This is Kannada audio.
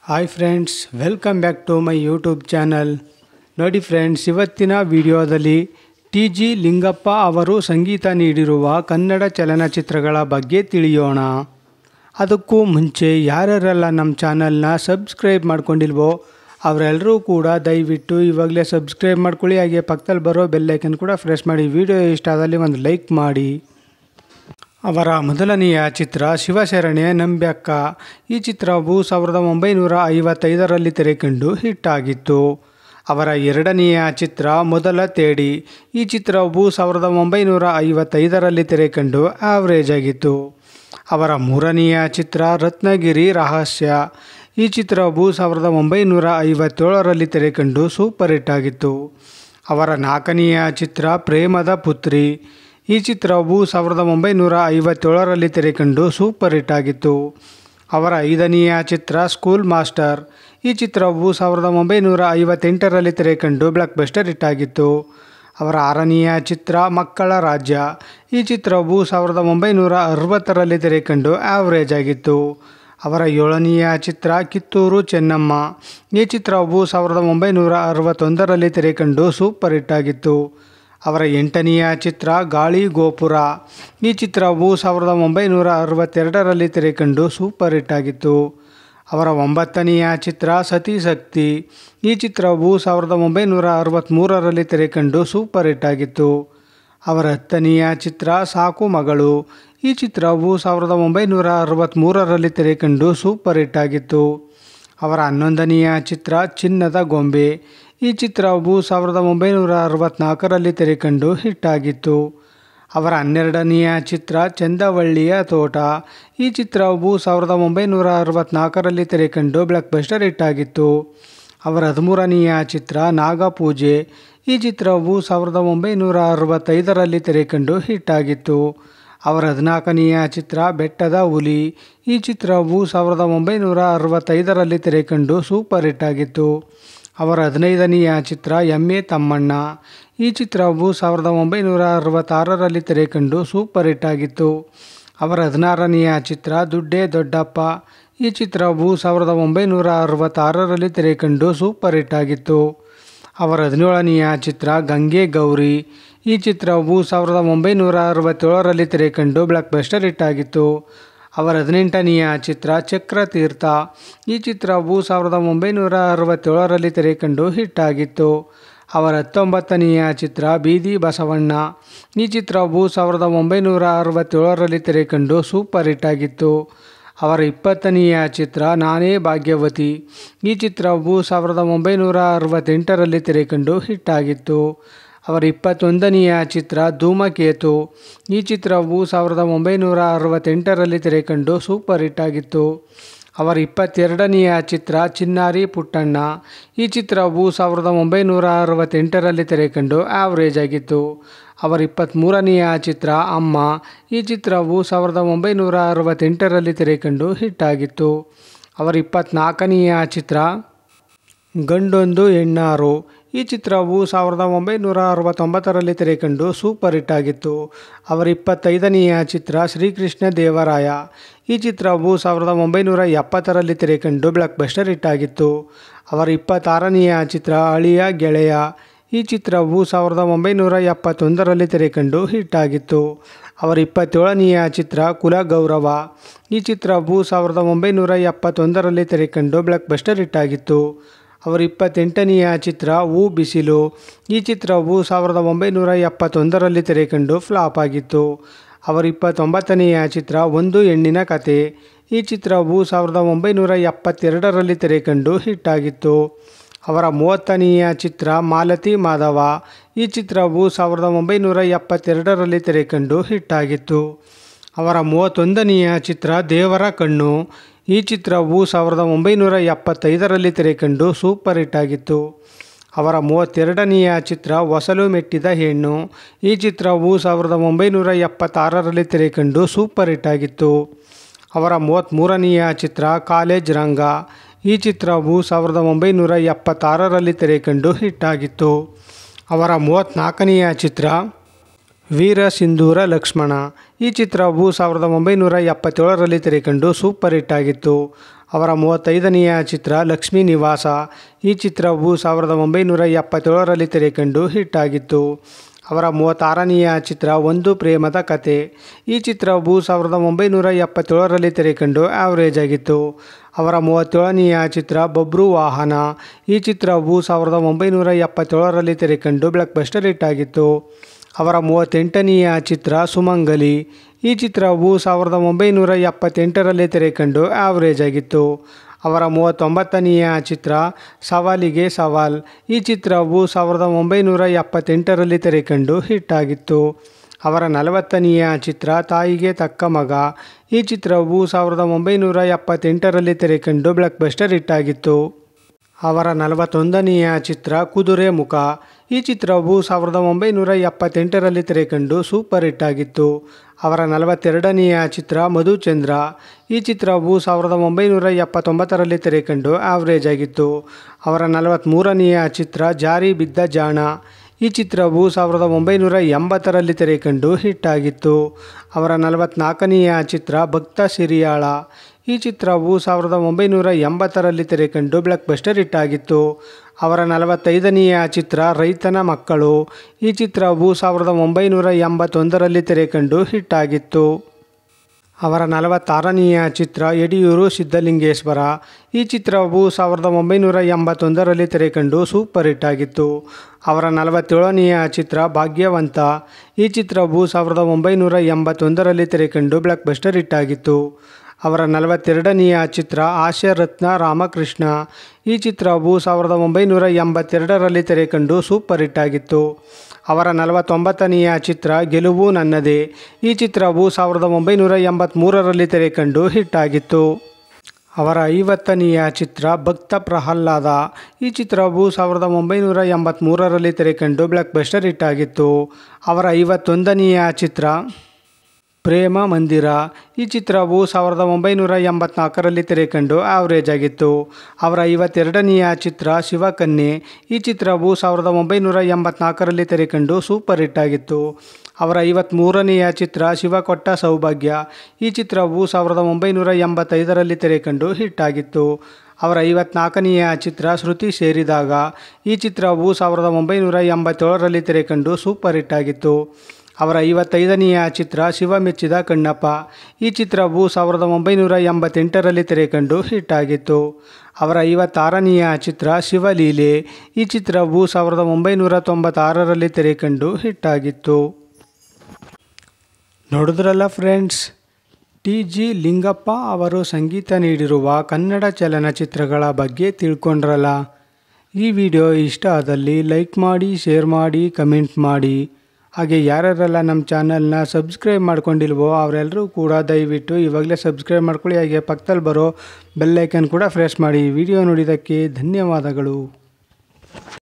hi friends welcome back to my YouTube channel ನೋಡಿ ಫ್ರೆಂಡ್ಸ್ ಇವತ್ತಿನ ವಿಡಿಯೋದಲ್ಲಿ ಟಿ ಜಿ ಲಿಂಗಪ್ಪ ಅವರು ಸಂಗೀತ ನೀಡಿರುವ ಕನ್ನಡ ಚಲನಚಿತ್ರಗಳ ಬಗ್ಗೆ ತಿಳಿಯೋಣ ಅದಕ್ಕೂ ಮುಂಚೆ ಯಾರ್ಯಾರೆಲ್ಲ ನಮ್ಮ ಚಾನಲ್ನ ಸಬ್ಸ್ಕ್ರೈಬ್ ಮಾಡ್ಕೊಂಡಿಲ್ವೋ ಅವರೆಲ್ಲರೂ ಕೂಡ ದಯವಿಟ್ಟು ಇವಾಗಲೇ ಸಬ್ಸ್ಕ್ರೈಬ್ ಮಾಡ್ಕೊಳ್ಳಿ ಹಾಗೆ ಪಕ್ಕದಲ್ಲಿ ಬರೋ ಬೆಲ್ಲೈಕನ್ ಕೂಡ ಪ್ರೆಸ್ ಮಾಡಿ ವಿಡಿಯೋ ಇಷ್ಟ ಆದಲ್ಲಿ ಒಂದು ಲೈಕ್ ಮಾಡಿ ಅವರ ಮೊದಲನೆಯ ಚಿತ್ರ ಶಿವಶರಣೆ ನಂಬ್ಯಕ್ಕ ಈ ಚಿತ್ರವು ಸಾವಿರದ ಒಂಬೈನೂರ ಐವತ್ತೈದರಲ್ಲಿ ತೆರೆಕಂಡು ಹಿಟ್ ಆಗಿತ್ತು ಅವರ ಎರಡನೆಯ ಚಿತ್ರ ಮೊದಲ ತೇಡಿ ಈ ಚಿತ್ರವು ಸಾವಿರದ ಒಂಬೈನೂರ ಐವತ್ತೈದರಲ್ಲಿ ತೆರೆಕಂಡು ಆವ್ರೇಜ್ ಆಗಿತ್ತು ಅವರ ಮೂರನೆಯ ಚಿತ್ರ ರತ್ನಗಿರಿ ರಹಸ್ಯ ಈ ಚಿತ್ರವು ಸಾವಿರದ ಒಂಬೈನೂರ ಐವತ್ತೇಳರಲ್ಲಿ ತೆರೆಕಂಡು ಸೂಪರ್ ಹಿಟ್ ಆಗಿತ್ತು ಅವರ ನಾಲ್ಕನೆಯ ಚಿತ್ರ ಪ್ರೇಮದ ಪುತ್ರಿ ಈ ಚಿತ್ರವು ಸಾವಿರದ ಒಂಬೈನೂರ ಐವತ್ತೇಳರಲ್ಲಿ ತೆರೆಕಂಡು ಸೂಪರ್ ಹಿಟ್ ಆಗಿತ್ತು ಅವರ ಐದನೆಯ ಚಿತ್ರ ಸ್ಕೂಲ್ ಮಾಸ್ಟರ್ ಈ ಚಿತ್ರವು ಸಾವಿರದ ಒಂಬೈನೂರ ಐವತ್ತೆಂಟರಲ್ಲಿ ತೆರೆಕಂಡು ಬ್ಲಾಕ್ ಬಸ್ಟರ್ ಹಿಟ್ ಆಗಿತ್ತು ಅವರ ಆರನೆಯ ಚಿತ್ರ ಮಕ್ಕಳ ರಾಜ್ಯ ಈ ಚಿತ್ರವು ಸಾವಿರದ ಒಂಬೈನೂರ ಅರವತ್ತರಲ್ಲಿ ತೆರೆಕಂಡು ಆವ್ರೇಜ್ ಆಗಿತ್ತು ಅವರ ಏಳನೆಯ ಚಿತ್ರ ಕಿತ್ತೂರು ಚೆನ್ನಮ್ಮ ಈ ಚಿತ್ರವು ಸಾವಿರದ ಒಂಬೈನೂರ ಅರವತ್ತೊಂದರಲ್ಲಿ ತೆರೆಕಂಡು ಸೂಪರ್ ಹಿಟ್ ಆಗಿತ್ತು ಅವರ ಎಂಟನೆಯ ಚಿತ್ರ ಗಾಳಿ ಗೋಪುರ ಈ ಚಿತ್ರವು ಸಾವಿರದ ಒಂಬೈನೂರ ಅರವತ್ತೆರಡರಲ್ಲಿ ತೆರೆಕಂಡು ಸೂಪರ್ ಹಿಟ್ ಆಗಿತ್ತು ಅವರ ಒಂಬತ್ತನೆಯ ಚಿತ್ರ ಸತಿ ಶಕ್ತಿ ಈ ಚಿತ್ರವು ಸಾವಿರದ ಒಂಬೈನೂರ ಅರವತ್ತ್ಮೂರರಲ್ಲಿ ತೆರೆಕಂಡು ಸೂಪರ್ ಹಿಟ್ ಆಗಿತ್ತು ಅವರ ಹತ್ತನೆಯ ಚಿತ್ರ ಸಾಕು ಮಗಳು ಈ ಚಿತ್ರವು ಸಾವಿರದ ಒಂಬೈನೂರ ಅರವತ್ತ್ಮೂರರಲ್ಲಿ ತೆರೆಕಂಡು ಸೂಪರ್ ಹಿಟ್ ಆಗಿತ್ತು ಅವರ ಹನ್ನೊಂದನೆಯ ಚಿತ್ರ ಚಿನ್ನದ ಗೊಂಬೆ ಈ ಚಿತ್ರವು ಸಾವಿರದ ಒಂಬೈನೂರ ಅರವತ್ತ್ನಾಲ್ಕರಲ್ಲಿ ತೆರೆಕಂಡು ಹಿಟ್ ಆಗಿತ್ತು ಅವರ ಹನ್ನೆರಡನೆಯ ಚಿತ್ರ ಚಂದವಳ್ಳಿಯ ತೋಟ ಈ ಚಿತ್ರವು ಸಾವಿರದ ಒಂಬೈನೂರ ಅರವತ್ತ್ನಾಲ್ಕರಲ್ಲಿ ತೆರೆಕಂಡು ಬ್ಲಾಕ್ ಬಸ್ಟರ್ ಹಿಟ್ ಆಗಿತ್ತು ಅವರ ಹದಿಮೂರನೆಯ ಚಿತ್ರ ನಾಗಪೂಜೆ ಈ ಚಿತ್ರವು ಸಾವಿರದ ಒಂಬೈನೂರ ಅರವತ್ತೈದರಲ್ಲಿ ತೆರೆಕಂಡು ಹಿಟ್ ಆಗಿತ್ತು ಅವರ ಹದಿನಾಲ್ಕನೆಯ ಚಿತ್ರ ಬೆಟ್ಟದ ಹುಲಿ ಈ ಚಿತ್ರವು ಸಾವಿರದ ಒಂಬೈನೂರ ಅರವತ್ತೈದರಲ್ಲಿ ತೆರೆಕಂಡು ಸೂಪರ್ ಹಿಟ್ ಆಗಿತ್ತು ಅವರ ಹದಿನೈದನೆಯ ಚಿತ್ರ ಎಮ್ ಎ ತಮ್ಮಣ್ಣ ಈ ಚಿತ್ರವು ಸಾವಿರದ ಒಂಬೈನೂರ ಅರವತ್ತಾರರಲ್ಲಿ ತೆರೆಕಂಡು ಸೂಪರ್ ಹಿಟ್ ಆಗಿತ್ತು ಅವರ ಹದಿನಾರನೆಯ ಚಿತ್ರ ದುಡ್ಡೇ ದೊಡ್ಡಪ್ಪ ಈ ಚಿತ್ರವು ಸಾವಿರದ ಒಂಬೈನೂರ ಅರವತ್ತಾರರಲ್ಲಿ ತೆರೆಕಂಡು ಸೂಪರ್ ಹಿಟ್ ಆಗಿತ್ತು ಅವರ ಹದಿನೇಳನೆಯ ಚಿತ್ರ ಗಂಗೆ ಗೌರಿ ಈ ಚಿತ್ರವು ಸಾವಿರದ ಒಂಬೈನೂರ ಅರವತ್ತೇಳರಲ್ಲಿ ತೆರೆಕಂಡು ಬ್ಲಾಕ್ ಬಸ್ಟರ್ ಹಿಟ್ ಆಗಿತ್ತು ಅವರ ಹದಿನೆಂಟನೆಯ ಚಿತ್ರ ಚಕ್ರತೀರ್ಥ ಈ ಚಿತ್ರವು ಸಾವಿರದ ಒಂಬೈನೂರ ಅರವತ್ತೇಳರಲ್ಲಿ ತೆರೆಕಂಡು ಹಿಟ್ ಆಗಿತ್ತು ಅವರ ಹತ್ತೊಂಬತ್ತನೆಯ ಚಿತ್ರ ಬೀದಿ ಬಸವಣ್ಣ ಈ ಚಿತ್ರವು ಸಾವಿರದ ಒಂಬೈನೂರ ಅರವತ್ತೇಳರಲ್ಲಿ ತೆರೆಕಂಡು ಸೂಪರ್ ಹಿಟ್ ಆಗಿತ್ತು ಅವರ ಇಪ್ಪತ್ತನೆಯ ಚಿತ್ರ ನಾನೇ ಭಾಗ್ಯವತಿ ಈ ಚಿತ್ರವು ಸಾವಿರದ ಒಂಬೈನೂರ ಅರವತ್ತೆಂಟರಲ್ಲಿ ತೆರೆಕಂಡು ಹಿಟ್ ಆಗಿತ್ತು ಅವರ ಇಪ್ಪತ್ತೊಂದನೆಯ ಚಿತ್ರ ಧೂಮಕೇತು ಈ ಚಿತ್ರವು ಸಾವಿರದ ಒಂಬೈನೂರ ಅರವತ್ತೆಂಟರಲ್ಲಿ ತೆರೆಕಂಡು ಸೂಪರ್ ಹಿಟ್ ಆಗಿತ್ತು ಅವರ ಇಪ್ಪತ್ತೆರಡನೆಯ ಚಿತ್ರ ಚಿನ್ನಾರಿ ಪುಟ್ಟಣ್ಣ ಈ ಚಿತ್ರವು ಸಾವಿರದ ಒಂಬೈನೂರ ಅರವತ್ತೆಂಟರಲ್ಲಿ ತೆರೆಕಂಡು ಆವ್ರೇಜ್ ಆಗಿತ್ತು ಅವರ ಇಪ್ಪತ್ತ್ಮೂರನೆಯ ಚಿತ್ರ ಅಮ್ಮ ಈ ಚಿತ್ರವು ಸಾವಿರದ ಒಂಬೈನೂರ ಅರವತ್ತೆಂಟರಲ್ಲಿ ತೆರೆಕಂಡು ಹಿಟ್ ಆಗಿತ್ತು ಅವರ ಇಪ್ಪತ್ತ್ನಾಲ್ಕನೆಯ ಚಿತ್ರ ಗಂಡೊಂದು ಹೆಣ್ಣಾರು ಈ ಚಿತ್ರವು ಸಾವಿರದ ಒಂಬೈನೂರ ಅರವತ್ತೊಂಬತ್ತರಲ್ಲಿ ತೆರೆಕಂಡು ಸೂಪರ್ ಹಿಟ್ ಆಗಿತ್ತು ಅವರ ಇಪ್ಪತ್ತೈದನೆಯ ಚಿತ್ರ ಶ್ರೀಕೃಷ್ಣ ದೇವರಾಯ ಈ ಚಿತ್ರವು ಸಾವಿರದ ಒಂಬೈನೂರ ಎಪ್ಪತ್ತರಲ್ಲಿ ತೆರೆಕಂಡು ಬ್ಲಾಕ್ ಬಸ್ಟರ್ ಹಿಟ್ ಆಗಿತ್ತು ಅವರ ಇಪ್ಪತ್ತಾರನೆಯ ಚಿತ್ರ ಅಳಿಯ ಗೆಳೆಯ ಈ ಚಿತ್ರವು ಸಾವಿರದ ಒಂಬೈನೂರ ಎಪ್ಪತ್ತೊಂದರಲ್ಲಿ ತೆರೆಕಂಡು ಹಿಟ್ ಆಗಿತ್ತು ಅವರ ಇಪ್ಪತ್ತೇಳನೆಯ ಚಿತ್ರ ಕುಲ ಗೌರವ ಈ ಚಿತ್ರವು ಸಾವಿರದ ಒಂಬೈನೂರ ಎಪ್ಪತ್ತೊಂದರಲ್ಲಿ ತೆರೆಕಂಡು ಬ್ಲಾಕ್ ಬಸ್ಟರ್ ಹಿಟ್ ಆಗಿತ್ತು ಅವರ ಇಪ್ಪತ್ತೆಂಟನೆಯ ಚಿತ್ರ ಹೂ ಬಿಸಿಲು ಈ ಚಿತ್ರವು ಸಾವಿರದ ಒಂಬೈನೂರ ಎಪ್ಪತ್ತೊಂದರಲ್ಲಿ ತೆರೆಕಂಡು ಫ್ಲಾಪ್ ಆಗಿತ್ತು ಅವರ ಇಪ್ಪತ್ತೊಂಬತ್ತನೆಯ ಚಿತ್ರ ಒಂದು ಹೆಣ್ಣಿನ ಕತೆ ಈ ಚಿತ್ರವು ಸಾವಿರದ ಒಂಬೈನೂರ ಎಪ್ಪತ್ತೆರಡರಲ್ಲಿ ತೆರೆಕಂಡು ಹಿಟ್ ಆಗಿತ್ತು ಅವರ ಮೂವತ್ತನೆಯ ಚಿತ್ರ ಮಾಲತಿ ಮಾಧವ ಈ ಚಿತ್ರವು ಸಾವಿರದ ಒಂಬೈನೂರ ಎಪ್ಪತ್ತೆರಡರಲ್ಲಿ ತೆರೆಕಂಡು ಹಿಟ್ ಆಗಿತ್ತು ಅವರ ಮೂವತ್ತೊಂದನೆಯ ಚಿತ್ರ ದೇವರ ಕಣ್ಣು ಈ ಚಿತ್ರವು ಸಾವಿರದ ಒಂಬೈನೂರ ಎಪ್ಪತ್ತೈದರಲ್ಲಿ ತೆರೆಕಂಡು ಸೂಪರ್ ಹಿಟ್ ಆಗಿತ್ತು ಅವರ ಮೂವತ್ತೆರಡನೆಯ ಚಿತ್ರ ಹೊಸಲು ಮೆಟ್ಟಿದ ಹೆಣ್ಣು ಈ ಚಿತ್ರವು ಸಾವಿರದ ಒಂಬೈನೂರ ಎಪ್ಪತ್ತಾರರಲ್ಲಿ ತೆರೆಕಂಡು ಸೂಪರ್ ಹಿಟ್ ಆಗಿತ್ತು ಅವರ ಮೂವತ್ತ್ಮೂರನೆಯ ಚಿತ್ರ ಕಾಲೇಜ್ ರಂಗ ಈ ಚಿತ್ರವು ಸಾವಿರದ ಒಂಬೈನೂರ ಎಪ್ಪತ್ತಾರರಲ್ಲಿ ತೆರೆಕಂಡು ಹಿಟ್ ಆಗಿತ್ತು ಅವರ ಮೂವತ್ತ್ನಾಲ್ಕನೆಯ ಚಿತ್ರ ವೀರ ಸಿಂಧೂರ ಲಕ್ಷ್ಮಣ ಈ ಚಿತ್ರವು ಸಾವಿರದ ಒಂಬೈನೂರ ಎಪ್ಪತ್ತೇಳರಲ್ಲಿ ತೆರೆಕಂಡು ಸೂಪರ್ ಹಿಟ್ ಆಗಿತ್ತು ಅವರ ಮೂವತ್ತೈದನೆಯ ಚಿತ್ರ ಲಕ್ಷ್ಮೀ ನಿವಾಸ ಈ ಚಿತ್ರವು ಸಾವಿರದ ಒಂಬೈನೂರ ಎಪ್ಪತ್ತೇಳರಲ್ಲಿ ತೆರೆಕಂಡು ಹಿಟ್ ಆಗಿತ್ತು ಅವರ ಮೂವತ್ತಾರನೆಯ ಚಿತ್ರ ಒಂದು ಪ್ರೇಮದ ಕತೆ ಈ ಚಿತ್ರವು ಸಾವಿರದ ಒಂಬೈನೂರ ಎಪ್ಪತ್ತೇಳರಲ್ಲಿ ತೆರೆಕಂಡು ಆವರೇಜ್ ಆಗಿತ್ತು ಅವರ ಮೂವತ್ತೇಳನೆಯ ಚಿತ್ರ ಬಬ್ರು ವಾಹನ ಈ ಚಿತ್ರವು ಸಾವಿರದ ಒಂಬೈನೂರ ಎಪ್ಪತ್ತೇಳರಲ್ಲಿ ತೆರೆಕಂಡು ಬ್ಲಾಕ್ ಬಸ್ಟರ್ ಹಿಟ್ ಆಗಿತ್ತು ಅವರ ಮೂವತ್ತೆಂಟನೆಯ ಚಿತ್ರ ಸುಮಂಗಲಿ ಈ ಚಿತ್ರವು ಸಾವಿರದ ಒಂಬೈನೂರ ಎಪ್ಪತ್ತೆಂಟರಲ್ಲಿ ತೆರೆಕಂಡು ಆವರೇಜ್ ಆಗಿತ್ತು ಅವರ ಮೂವತ್ತೊಂಬತ್ತನೆಯ ಚಿತ್ರ ಸವಾಲಿಗೆ ಸವಾಲ್ ಈ ಚಿತ್ರವು ಸಾವಿರದ ಒಂಬೈನೂರ ಎಪ್ಪತ್ತೆಂಟರಲ್ಲಿ ತೆರೆಕಂಡು ಹಿಟ್ ಆಗಿತ್ತು ಅವರ ನಲವತ್ತನೆಯ ಚಿತ್ರ ತಾಯಿಗೆ ತಕ್ಕ ಮಗ ಈ ಚಿತ್ರವು ಸಾವಿರದ ಒಂಬೈನೂರ ಎಪ್ಪತ್ತೆಂಟರಲ್ಲಿ ತೆರೆಕಂಡು ಬ್ಲಾಕ್ ಬಸ್ಟರ್ ಹಿಟ್ ಆಗಿತ್ತು ಅವರ ನಲವತ್ತೊಂದನೆಯ ಚಿತ್ರ ಕುದುರೆ ಮುಖ ಈ ಚಿತ್ರವು ಸಾವಿರದ ಒಂಬೈನೂರ ಎಪ್ಪತ್ತೆಂಟರಲ್ಲಿ ತೆರೆಕಂಡು ಸೂಪರ್ ಹಿಟ್ ಆಗಿತ್ತು ಅವರ ನಲವತ್ತೆರಡನೆಯ ಚಿತ್ರ ಮಧುಚಂದ್ರ ಈ ಚಿತ್ರವು ಸಾವಿರದ ಒಂಬೈನೂರ ಎಪ್ಪತ್ತೊಂಬತ್ತರಲ್ಲಿ ತೆರೆಕಂಡು ಆವರೇಜ್ ಆಗಿತ್ತು ಅವರ ನಲವತ್ತ್ಮೂರನೆಯ ಚಿತ್ರ ಜಾರಿ ಬಿದ್ದ ಜಾಣ ಈ ಚಿತ್ರವು ಸಾವಿರದ ಒಂಬೈನೂರ ಎಂಬತ್ತರಲ್ಲಿ ತೆರೆಕಂಡು ಹಿಟ್ ಆಗಿತ್ತು ಅವರ ನಲವತ್ತ್ನಾಲ್ಕನೆಯ ಚಿತ್ರ ಭಕ್ತ ಸಿರಿಯಾಳ ಈ ಚಿತ್ರವು ಸಾವಿರದ ಒಂಬೈನೂರ ಎಂಬತ್ತರಲ್ಲಿ ತೆರೆಕಂಡು ಬ್ಲಾಕ್ ಬಸ್ಟರ್ ಹಿಟ್ ಆಗಿತ್ತು ಅವರ ನಲವತ್ತೈದನೆಯ ಚಿತ್ರ ರೈತನ ಮಕ್ಕಳು ಈ ಚಿತ್ರವು ಸಾವಿರದ ಒಂಬೈನೂರ ಎಂಬತ್ತೊಂದರಲ್ಲಿ ತೆರೆಕಂಡು ಹಿಟ್ ಆಗಿತ್ತು ಅವರ ನಲವತ್ತಾರನೆಯ ಚಿತ್ರ ಯಡಿಯೂರು ಸಿದ್ಧಲಿಂಗೇಶ್ವರ ಈ ಚಿತ್ರವು ಸಾವಿರದ ಒಂಬೈನೂರ ಎಂಬತ್ತೊಂದರಲ್ಲಿ ತೆರೆಕಂಡು ಸೂಪರ್ ಹಿಟ್ ಆಗಿತ್ತು ಅವರ ನಲವತ್ತೇಳನೆಯ ಚಿತ್ರ ಭಾಗ್ಯವಂತ ಈ ಚಿತ್ರವು ಸಾವಿರದ ಒಂಬೈನೂರ ಎಂಬತ್ತೊಂದರಲ್ಲಿ ತೆರೆಕಂಡು ಬ್ಲಾಕ್ ಬಸ್ಟರ್ ಹಿಟ್ ಆಗಿತ್ತು ಅವರ ನಲವತ್ತೆರಡನೆಯ ಚಿತ್ರ ಹಾಸ್ಯರತ್ನ ರಾಮಕೃಷ್ಣ ಈ ಚಿತ್ರವು ಸಾವಿರದ ಒಂಬೈನೂರ ಎಂಬತ್ತೆರಡರಲ್ಲಿ ತೆರೆಕಂಡು ಸೂಪರ್ ಹಿಟ್ ಆಗಿತ್ತು ಅವರ ನಲವತ್ತೊಂಬತ್ತನೆಯ ಚಿತ್ರ ಗೆಲುವು ನನ್ನದೇ ಈ ಚಿತ್ರವು ಸಾವಿರದ ಒಂಬೈನೂರ ಎಂಬತ್ತ್ಮೂರರಲ್ಲಿ ತೆರೆಕಂಡು ಹಿಟ್ ಆಗಿತ್ತು ಅವರ ಐವತ್ತನೆಯ ಚಿತ್ರ ಭಕ್ತ ಪ್ರಹ್ಲಾದ ಈ ಚಿತ್ರವು ಸಾವಿರದ ಒಂಬೈನೂರ ಎಂಬತ್ತ್ಮೂರರಲ್ಲಿ ತೆರೆಕಂಡು ಬ್ಲಾಕ್ ಬಸ್ಟರ್ ಹಿಟ್ ಆಗಿತ್ತು ಅವರ ಐವತ್ತೊಂದನೆಯ ಚಿತ್ರ ಪ್ರೇಮ ಮಂದಿರ ಈ ಚಿತ್ರವು ಸಾವಿರದ ಒಂಬೈನೂರ ಎಂಬತ್ನಾಲ್ಕರಲ್ಲಿ ತೆರೆಕಂಡು ಆವರೇಜ್ ಆಗಿತ್ತು ಅವರ ಐವತ್ತೆರಡನೆಯ ಚಿತ್ರ ಶಿವಕನ್ಯೆ ಈ ಚಿತ್ರವು ಸಾವಿರದ ಒಂಬೈನೂರ ಎಂಬತ್ನಾಲ್ಕರಲ್ಲಿ ತೆರೆಕಂಡು ಸೂಪರ್ ಹಿಟ್ ಆಗಿತ್ತು ಅವರ ಐವತ್ತ್ಮೂರನೆಯ ಚಿತ್ರ ಶಿವಕೊಟ್ಟ ಸೌಭಾಗ್ಯ ಈ ಚಿತ್ರವು ಸಾವಿರದ ಒಂಬೈನೂರ ಎಂಬತ್ತೈದರಲ್ಲಿ ತೆರೆಕಂಡು ಹಿಟ್ ಆಗಿತ್ತು ಅವರ ಐವತ್ನಾಲ್ಕನೆಯ ಚಿತ್ರ ಶ್ರುತಿ ಸೇರಿದಾಗ ಈ ಚಿತ್ರವು ಸಾವಿರದ ಒಂಬೈನೂರ ಎಂಬತ್ತೇಳರಲ್ಲಿ ತೆರೆಕಂಡು ಸೂಪರ್ ಹಿಟ್ ಆಗಿತ್ತು ಅವರ ಐವತ್ತೈದನೆಯ ಚಿತ್ರ ಶಿವ ಮೆಚ್ಚಿದ ಕಣ್ಣಪ್ಪ ಈ ಚಿತ್ರವು ಸಾವಿರದ ಒಂಬೈನೂರ ಎಂಬತ್ತೆಂಟರಲ್ಲಿ ತೆರೆಕಂಡು ಹಿಟ್ ಆಗಿತ್ತು ಅವರ ಐವತ್ತಾರನೆಯ ಚಿತ್ರ ಶಿವಲೀಲೆ ಈ ಚಿತ್ರವು ಸಾವಿರದ ಒಂಬೈನೂರ ತೊಂಬತ್ತಾರರಲ್ಲಿ ತೆರೆಕಂಡು ಹಿಟ್ ಆಗಿತ್ತು ನೋಡಿದ್ರಲ್ಲ ಫ್ರೆಂಡ್ಸ್ ಟಿ ಜಿ ಲಿಂಗಪ್ಪ ಅವರು ಸಂಗೀತ ನೀಡಿರುವ ಕನ್ನಡ ಚಲನಚಿತ್ರಗಳ ಬಗ್ಗೆ ತಿಳ್ಕೊಂಡ್ರಲ್ಲ ಈ ವಿಡಿಯೋ ಇಷ್ಟ ಆದಲ್ಲಿ ಲೈಕ್ ಮಾಡಿ ಶೇರ್ ಮಾಡಿ ಕಮೆಂಟ್ ಮಾಡಿ ಹಾಗೆ ಯಾರ್ಯಾರೆಲ್ಲ ನಮ್ಮ ಚಾನಲ್ನ ಸಬ್ಸ್ಕ್ರೈಬ್ ಮಾಡ್ಕೊಂಡಿಲ್ವೋ ಅವರೆಲ್ಲರೂ ಕೂಡ ದಯವಿಟ್ಟು ಇವಾಗಲೇ ಸಬ್ಸ್ಕ್ರೈಬ್ ಮಾಡ್ಕೊಳ್ಳಿ ಹಾಗೆ ಪಕ್ಕದಲ್ಲಿ ಬರೋ ಬೆಲ್ಲೈಕನ್ ಕೂಡ ಪ್ರೆಸ್ ಮಾಡಿ ವಿಡಿಯೋ ನೋಡಿದ್ದಕ್ಕೆ ಧನ್ಯವಾದಗಳು